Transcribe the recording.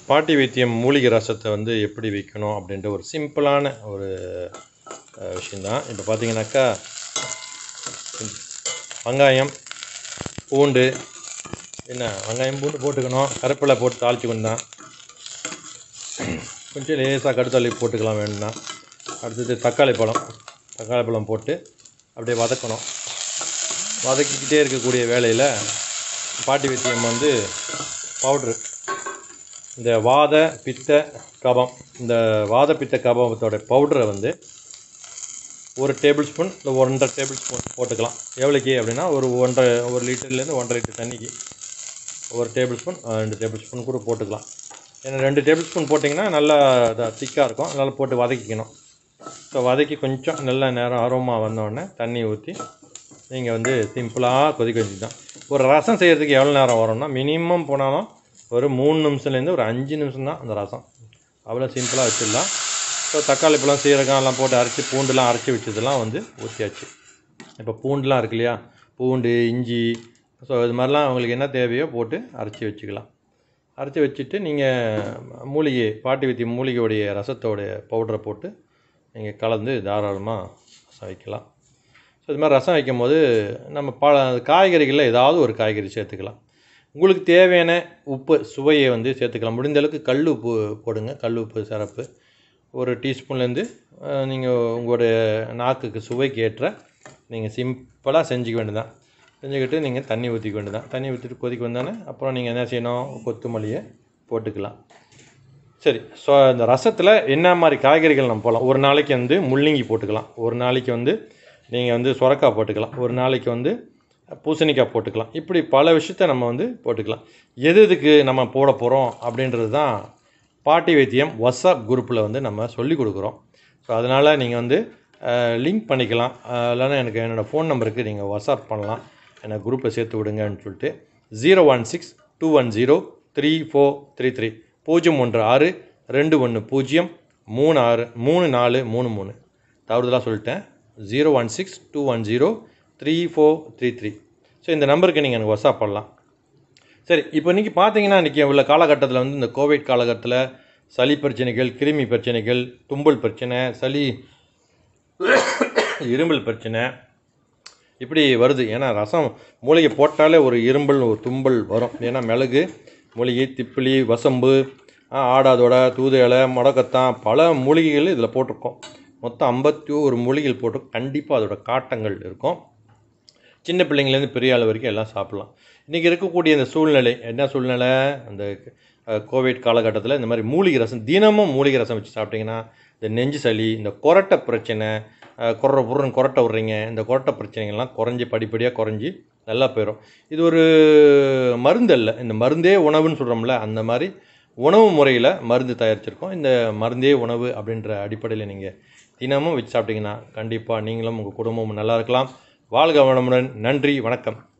பாட்டி வைத்தியம் மூலிகை ரசத்தை வந்து எப்படி வைக்கணும் அப்படின்ற ஒரு சிம்பிளான ஒரு அஹ், விஷயந்தான் இப்போ பார்த்தீங்கன்னாக்கா வெங்காயம் பூண்டு என்ன வெங்காயம் பூண்டு போட்டுக்கணும் கருப்பிலை போட்டு தாளிச்சுக்கணும் தான் கொஞ்சம் லேசாக கடுத்தள்ளி போட்டுக்கலாம் வேணும்னா அடுத்தது தக்காளி பழம் தக்காளி பழம் போட்டு அப்படியே வதக்கணும் வதக்கிக்கிட்டே இருக்கக்கூடிய வேலையில் பாட்டி வைத்தியம் வந்து பவுட்ரு இந்த வாத பித்த கபம் இந்த வாத பித்த கபத்தோட பவுடரை வந்து ஒரு டேபிள் ஸ்பூன் இல்லை ஒன்றரை டேபிள் ஸ்பூன் போட்டுக்கலாம் எவ்வளோக்கு அப்படின்னா ஒரு ஒன்றரை ஒரு லிட்டர்லேருந்து ஒன்றரை லிட்டர் தண்ணிக்கு ஒரு டேபிள் ஸ்பூன் ரெண்டு டேபிள் ஸ்பூன் கூட போட்டுக்கலாம் ஏன்னா ரெண்டு டேபிள் ஸ்பூன் போட்டிங்கன்னா நல்லா திக்காக இருக்கும் நல்லா போட்டு வதக்கிக்கணும் ஸோ வதக்கி கொஞ்சம் நல்ல நேரம் ஆர்வமாக வந்தோடனே தண்ணி ஊற்றி நீங்கள் வந்து சிம்பிளாக கொதிக்க வச்சு தான் ஒரு ரசம் செய்கிறதுக்கு எவ்வளோ நேரம் வரும்னா மினிமம் போனாலும் ஒரு மூணு நிமிஷத்துலேருந்து ஒரு அஞ்சு நிமிஷம் தான் அந்த ரசம் அவ்வளோ சிம்பிளாக வச்சிடலாம் ஸோ தக்காளி பழம் சீரகம் எல்லாம் போட்டு அரைச்சி பூண்டுலாம் அரைச்சி வச்சதெல்லாம் வந்து ஊற்றியாச்சு இப்போ பூண்டுலாம் இருக்கு இல்லையா பூண்டு இஞ்சி ஸோ இது மாதிரிலாம் உங்களுக்கு என்ன தேவையோ போட்டு அரைச்சி வச்சுக்கலாம் அரைச்சி வச்சுட்டு நீங்கள் மூலிகை பாட்டி வைத்திய மூலிகையுடைய ரசத்தோடைய பவுடரை போட்டு நீங்கள் கலந்து தாராளமாக ரசம் வைக்கலாம் ஸோ இது மாதிரி ரசம் வைக்கும் போது நம்ம ப காய்கறிகளில் ஏதாவது ஒரு காய்கறி சேர்த்துக்கலாம் உங்களுக்கு தேவையான உப்பு சுவையை வந்து சேர்த்துக்கலாம் முடிந்த அளவுக்கு கல் உப்பு போடுங்க கல் உப்பு சிறப்பு ஒரு டீஸ்பூன்லேருந்து நீங்கள் உங்களுடைய நாக்குக்கு சுவைக்கு ஏற்ற நீங்கள் சிம்பிளாக செஞ்சுக்க வேண்டியதான் செஞ்சுக்கிட்டு நீங்கள் தண்ணி ஊற்றிக்க வேண்டியதான் தண்ணி ஊற்றிட்டு கொதிக்க வந்தானே அப்புறம் நீங்கள் என்ன செய்யணும் கொத்தமல்லியை போட்டுக்கலாம் சரி ஸோ இந்த ரசத்தில் என்ன மாதிரி காய்கறிகள் நம்ம போடலாம் ஒரு நாளைக்கு வந்து முள்ளங்கி போட்டுக்கலாம் ஒரு நாளைக்கு வந்து நீங்கள் வந்து சுரக்காய் போட்டுக்கலாம் ஒரு நாளைக்கு வந்து பூசணிக்காய் போட்டுக்கலாம் இப்படி பல விஷயத்த நம்ம வந்து போட்டுக்கலாம் எது எதுக்கு நம்ம போட போகிறோம் அப்படின்றது தான் பாட்டி வைத்தியம் வாட்ஸ்அப் குரூப்பில் வந்து நம்ம சொல்லி கொடுக்குறோம் ஸோ அதனால் நீங்கள் வந்து லிங்க் பண்ணிக்கலாம் அஹ், இல்லைன்னா எனக்கு என்னோடய ஃபோன் நம்பருக்கு நீங்கள் வாட்ஸ்அப் பண்ணலாம் என்னை குரூப்பில் சேர்த்து விடுங்கன்னு சொல்லிட்டு zero one six two one zero three four three three பூஜ்ஜியம் ஒன்று ஆறு ரெண்டு ஒன்று பூஜ்ஜியம் மூணு ஆறு மூணு நாலு மூணு மூணு தவறுதலாக சொல்லிட்டேன் zero one six two one zero three four three three so இந்த நம்பருக்கு நீங்கள் எனக்கு வாட்ஸ்அப் பண்ணலாம் சரி இப்போ இன்றைக்கி பார்த்தீங்கன்னா இன்றைக்கி உள்ள காலகட்டத்தில் வந்து இந்த கோவிட் காலகட்டத்தில் சளி பிரச்சனைகள் கிருமி பிரச்சனைகள் தும்பல் பிரச்சனை சளி இருமல் பிரச்சனை இப்படி வருது ஏன்னா ரசம் மூலிகை போட்டாலே ஒரு இரும்பல் ஒரு தும்பல் வரும் ஏன்னா மிளகு மூலிகை திப்பிலி வசம்பு ஆ, ஆடாதோட தூது இலை முடக்கத்தான் பல மூலிகைகள் இதில் போட்டிருக்கோம் மொத்தம் ஐம்பத்தி ஒரு மூலிகைகள் போட்டு கண்டிப்பாக அதோட காட்டங்கள் இருக்கும் சின்ன பிள்ளைங்கலேருந்து பெரிய ஆள் வரைக்கும் எல்லாம் சாப்பிட்லாம் இன்றைக்கி இருக்கக்கூடிய இந்த சூழ்நிலை என்ன சூழ்நிலை அந்த அஹ், கோவிட் காலகட்டத்தில் இந்த மாதிரி மூலிகை ரசம் தினமும் மூலிகை ரசம் வச்சு சாப்பிட்டிங்கன்னா இந்த நெஞ்சு சளி இந்த கொரட்டை பிரச்சனை அஹ், கொர்ற புறன்னு கொரட்டை விட்றீங்க இந்த கொரட்டை பிரச்சனைகள்லாம் குறைஞ்சி படிப்படியாக குறைஞ்சி நல்லா போயிடும் இது ஒரு மருந்து அல்ல இந்த மருந்தே உணவுன்னு சொல்கிறோம்ல அந்த மாதிரி உணவு முறையில் மருந்து தயாரிச்சிருக்கோம் இந்த மருந்தே உணவு அப்படின்ற அடிப்படையில் நீங்கள் தினமும் வச்சு சாப்பிட்டீங்கன்னா கண்டிப்பாக நீங்களும் உங்கள் குடும்பமும் நல்லா இருக்கலாம் வாழ்க வளமுடன் நன்றி வணக்கம்